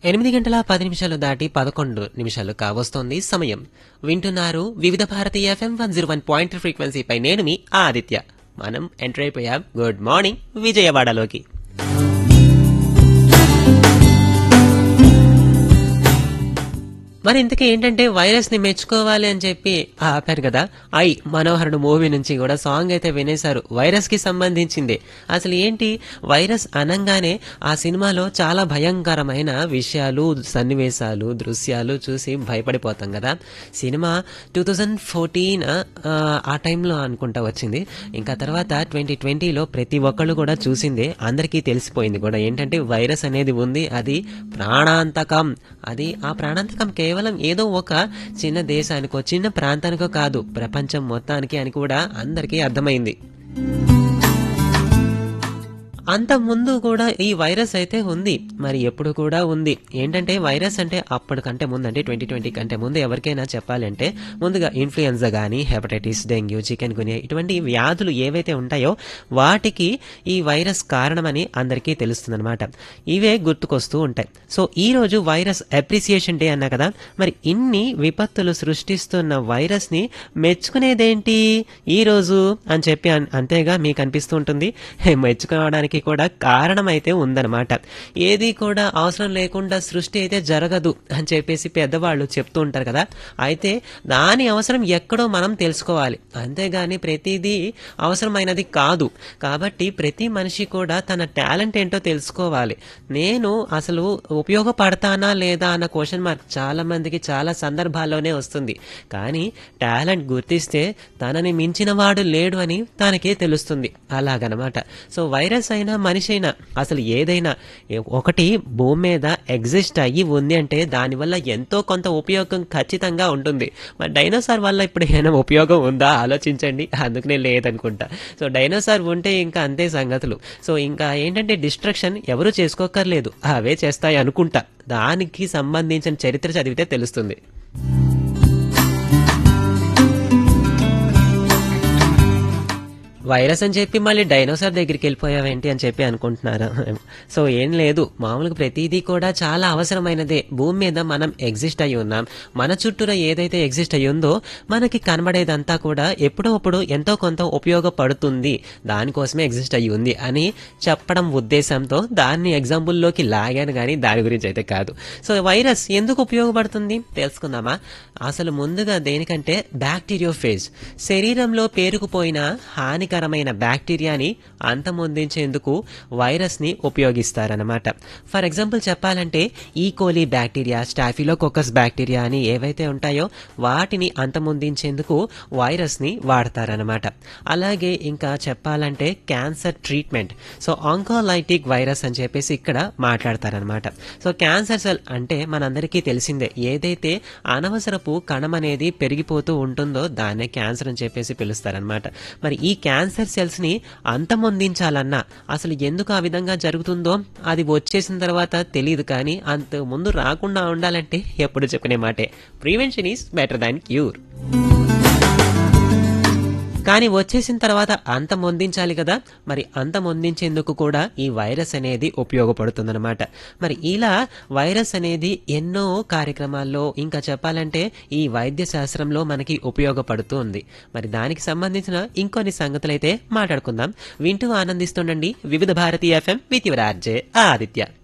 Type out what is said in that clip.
ఎనిమిది గంటల పది నిమిషాలు దాటి పదకొండు నిమిషాలు కావస్తోంది సమయం వింటున్నారు వివిధ భారతీయ FM one zero one point ఫ్రీక్వెన్సీపై నేను మీ ఆదిత్య మనం ఎంటర్ అయిపోయాం గుడ్ మార్నింగ్ విజయవాడలోకి మరి ఇంతకీ ఏంటంటే వైరస్ ని మెచ్చుకోవాలి అని చెప్పి ఆపారు కదా ఐ మనోహరుడు మూవీ నుంచి కూడా సాంగ్ అయితే వినేశారు వైరస్ కి సంబంధించింది అసలు ఏంటి వైరస్ అనంగానే ఆ సినిమాలో చాలా భయంకరమైన విషయాలు సన్నివేశాలు దృశ్యాలు చూసి భయపడిపోతాం కదా సినిమా టూ థౌజండ్ ఫోర్టీన్ ఆ టైంలో అనుకుంటా వచ్చింది ఇంకా తర్వాత ట్వంటీ ట్వంటీలో ప్రతి ఒక్కళ్ళు కూడా చూసిందే అందరికీ తెలిసిపోయింది కూడా ఏంటంటే వైరస్ అనేది ఉంది అది ప్రాణాంతకం అది ఆ ప్రాణాంతకం కేవలం ఏదో ఒక చిన్న దేశానికో చిన్న ప్రాంతానికో కాదు ప్రపంచం మొత్తానికి అని కూడా అందరికీ అర్థమైంది అంత ముందు కూడా ఈ వైరస్ అయితే ఉంది మరి ఎప్పుడు కూడా ఉంది ఏంటంటే వైరస్ అంటే అప్పటికంటే ముందు అంటే ట్వంటీ ట్వంటీ కంటే ముందు ఎవరికైనా చెప్పాలంటే ముందుగా ఇన్ఫ్లుయెన్జా కానీ హెపటైటిస్ డెంగ్యూ చికెన్ గునియా ఇటువంటి వ్యాధులు ఏవైతే ఉంటాయో వాటికి ఈ వైరస్ కారణమని అందరికీ తెలుస్తుందన్నమాట ఇవే గుర్తుకొస్తూ ఉంటాయి సో ఈ రోజు వైరస్ అప్రిసియేషన్ డే అన్నా కదా మరి ఇన్ని విపత్తులు సృష్టిస్తున్న వైరస్ ని మెచ్చుకునేదేంటి ఈ రోజు అని చెప్పి అన్- అంతేగా మీకు అనిపిస్తూ ఉంటుంది హే, మెచ్చుకోవడానికి కూడా కారణం అయితే ఉందన్నమాట ఏది కూడా అవసరం లేకుండా సృష్టి అయితే జరగదు అని చెప్పేసి పెద్దవాళ్ళు చెప్తూ ఉంటారు కదా అయితే దాని అవసరం ఎక్కడో మనం తెలుసుకోవాలి అంతేగాని ప్రతిదీ అవసరమైనది కాదు కాబట్టి ప్రతి మనిషి కూడా తన టాలెంట్ ఏంటో తెలుసుకోవాలి నేను అసలు ఉపయోగపడతానా లేదా అన్న క్వశ్చన్ మార్క్ చాలా మందికి చాలా సందర్భాల్లోనే వస్తుంది కానీ టాలెంట్ గుర్తిస్తే తనని మించిన వాడు లేడు అని తనకే తెలుస్తుంది అలాగనమాట సో వైరస్ అయినా మనిషి అయినా అసలు ఏదైనా ఏ- ఒకటి భూమి మీద ఎగ్జిస్ట్ అయ్యి ఉంది అంటే దానివల్ల ఎంతో కొంత ఉపయోగం ఖచ్చితంగా ఉంటుంది మరి డైనోసార్ వల్ల ఇప్పుడు ఏమైనా ఉపయోగం ఉందా ఆలోచించండి అందుకనే లేదనుకుంటా సో డైనోసార్ ఉంటే ఇంకా అంతే సంగతులు సో ఇంకా ఏంటంటే డిస్ట్రక్షన్ ఎవరు చేసుకోకర్లేదు అవే చేస్తాయి అనుకుంటా దానికి సంబంధించిన చరిత్ర చదివితే తెలుస్తుంది వైరస్ అని చెప్పి మళ్ళీ డైనోసార్ దగ్గరికి వెళ్ళిపోయావేంటి అని చెప్పి అనుకుంటున్నారు సో ఏం లేదు మామూలుగా ప్రతిదీ కూడా చాలా అవసరమైనదే భూమి మీద మనం ఎగ్జిస్ట్ అయి ఉన్నాం మన చుట్టూరా ఏదైతే ఎగ్జిస్ట్ అయి ఉందో మనకి కనబడేదంతా కూడా ఎప్పుడో అప్పుడు ఎంతో కొంత ఉపయోగపడుతుంది దానికోసమే ఎగ్జిస్ట్ అయి ఉంది అని చెప్పడం ఉద్దేశంతో దాన్ని ఎగ్జాంపుల్లోకి లాగాను కానీ దాని గురించి అయితే కాదు సో వైరస్ ఎందుకు ఉపయోగపడుతుంది తెలుసుకుందామా అసలు ముందుగా దేనికంటే బ్యాక్టీరియోఫేజ్ శరీరంలో పేరుకుపోయిన హానికరమైన బ్యాక్టీరియాని అంతమొందించేందుకు వైరస్ ని ఉపయోగిస్తారనమాట ఫర్ ఎగ్జాంపుల్ చెప్పాలంటే ఈ కోలి బ్యాక్టీరియా స్టాఫిలోకోకస్ బ్యాక్టీరియా అని ఏవైతే ఉంటాయో వాటిని అంతమొందించేందుకు వైరస్ ని వాడతారనమాట అలాగే ఇంకా చెప్పాలంటే cancer treatment so oncolytic virus అని చెప్పేసి ఇక్కడ మాట్లాడతారనమాట సో క్యాన్సర్ సెల్ అంటే మనందరికీ తెలిసిందే ఏదైతే అనవసరపు కణం అనేది పెరిగిపోతూ ఉంటుందో దాన్నే క్యాన్సర్ అని చెప్పేసి పిలుస్తారనమాట మరి ఈ క్యాన్సర్ సెల్స్ ని అంతమొందించాలన్నా అసలు ఎందుకు ఆ విధంగా జరుగుతుందో అది వచ్చేసిన తర్వాత తెలియదు కానీ అంత ముందు రాకుండా ఉండాలంటే ఎప్పుడు చెప్పిన మాటే prevention is better than cure కానీ వచ్చేసిన తర్వాత అంతం పొందించాలి కదా మరి అంతం పొందించేందుకు కూడా ఈ వైరస్ అనేది ఉపయోగపడుతుందన్నమాట మరి ఇలా వైరస్ అనేది ఎన్నో కార్యక్రమాల్లో ఇంకా చెప్పాలంటే ఈ వైద్య శాస్త్రంలో మనకి ఉపయోగపడుతూ ఉంది మరి దానికి సంబంధించిన ఇంకొన్ని సంగతులైతే మాట్లాడుకుందాం వింటూ ఆనందిస్తుండండి వివిధ భారతీయ FM with your RJ Aditya